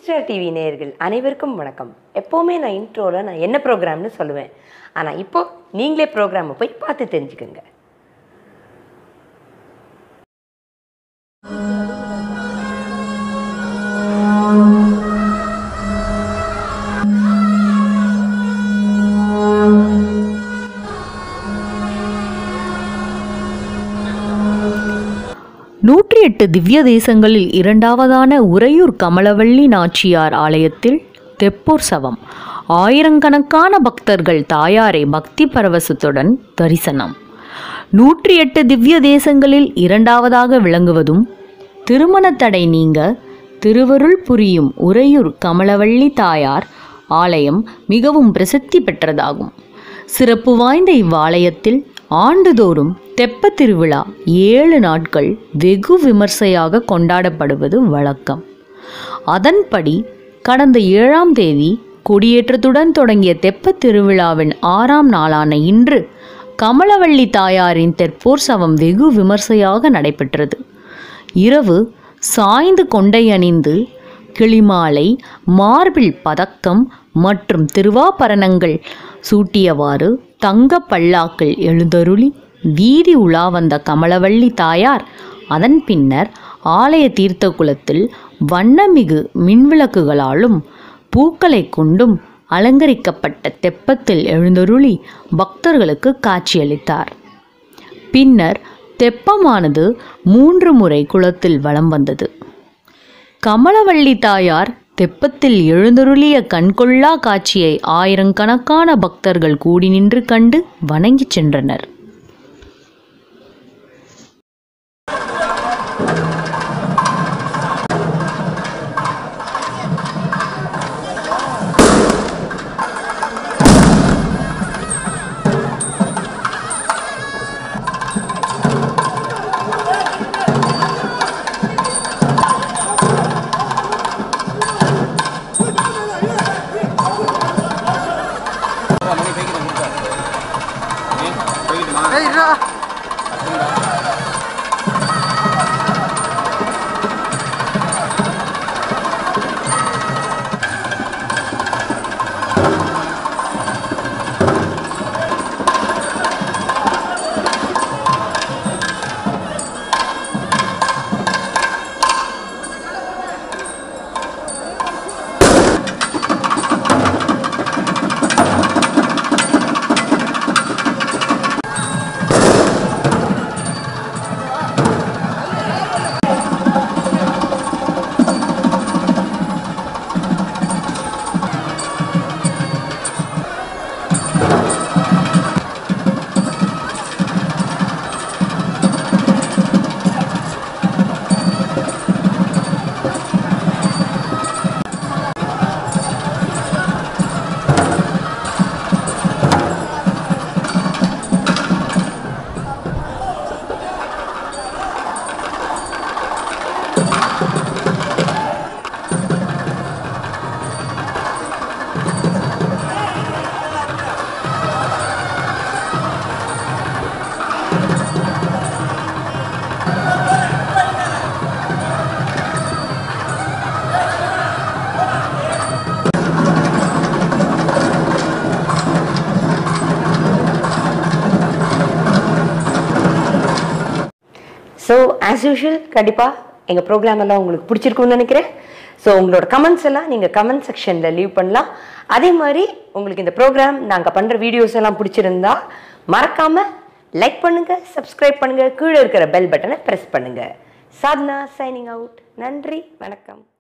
star TV நேயர்கள் அனைவருக்கும் வணக்கம் எப்போவுமே நான் இன்ட்ரோவில் நான் என்ன ப்ரோக்ராம்னு சொல்லுவேன் ஆனால் இப்போ நீங்களே ப்ரோக்ராமை போய் பார்த்து தெரிஞ்சுக்கோங்க நூற்றி எட்டு திவ்ய தேசங்களில் இரண்டாவதான உறையூர் கமலவள்ளி நாச்சியார் ஆலயத்தில் தெப்போர் சவம் ஆயிரக்கணக்கான பக்தர்கள் தாயாரை பக்தி பரவசத்துடன் தரிசனம் நூற்றி எட்டு திவ்ய தேசங்களில் இரண்டாவதாக விளங்குவதும் திருமண தடை நீங்க திருவருள் புரியும் உறையூர் கமலவள்ளி தாயார் ஆலயம் மிகவும் பிரசித்தி பெற்றதாகும் சிறப்பு வாய்ந்த இவ்வாலயத்தில் ஆண்டுதோறும் தெப்பத் திருவிழா ஏழு நாட்கள் வெகு விமர்சையாக கொண்டாடப்படுவது வழக்கம் அதன்படி கடந்த ஏழாம் தேதி கொடியேற்றத்துடன் தொடங்கிய தெப்பத் திருவிழாவின் ஆறாம் நாளான இன்று கமலவள்ளி தாயாரின் தெற்போர் சவம் வெகு விமர்சையாக நடைபெற்றது இரவு சாய்ந்து கொண்டை அணிந்து கிளிமாலை மார்பிள் பதக்கம் மற்றும் திருவாபரணங்கள் சூட்டியவாறு தங்க பல்லாக்கில் எழுந்தருளி வீதி உலா வந்த கமலவள்ளி தாயார் அதன் பின்னர் ஆலய தீர்த்த குளத்தில் வண்ணமிகு மின்விளக்குகளாலும் பூக்களை கொண்டும் அலங்கரிக்கப்பட்ட தெப்பத்தில் எழுந்தருளி பக்தர்களுக்கு காட்சியளித்தார் பின்னர் தெப்பமானது மூன்று முறை குளத்தில் வலம் வந்தது கமலவள்ளி தாயார் தெப்பத்தில் எழுந்தருளிய கண்கொள்ளா காட்சியை ஆயிரக்கணக்கான பக்தர்கள் கூடி நின்று கண்டு வணங்கிச் சென்றனர் மணி போய்கிட்டு கொடுத்தாரு ஏன் போய்கிட்டுமா ஸோ ஆஸ் யூஷுவல் கண்டிப்பாக எங்கள் ப்ரோக்ராம் எல்லாம் உங்களுக்கு பிடிச்சிருக்கும்னு நினைக்கிறேன் ஸோ உங்களோட கமெண்ட்ஸ் எல்லாம் நீங்கள் கமெண்ட் செக்ஷனில் லீவ் பண்ணலாம் அதே மாதிரி உங்களுக்கு இந்த ப்ரோக்ராம் நாங்கள் பண்ணுற வீடியோஸ் எல்லாம் பிடிச்சிருந்தா மறக்காமல் லைக் பண்ணுங்கள் சப்ஸ்கிரைப் பண்ணுங்கள் கீழே இருக்கிற பெல் பட்டனை ப்ரெஸ் பண்ணுங்கள் சாத்னா சைனிங் அவுட் நன்றி வணக்கம்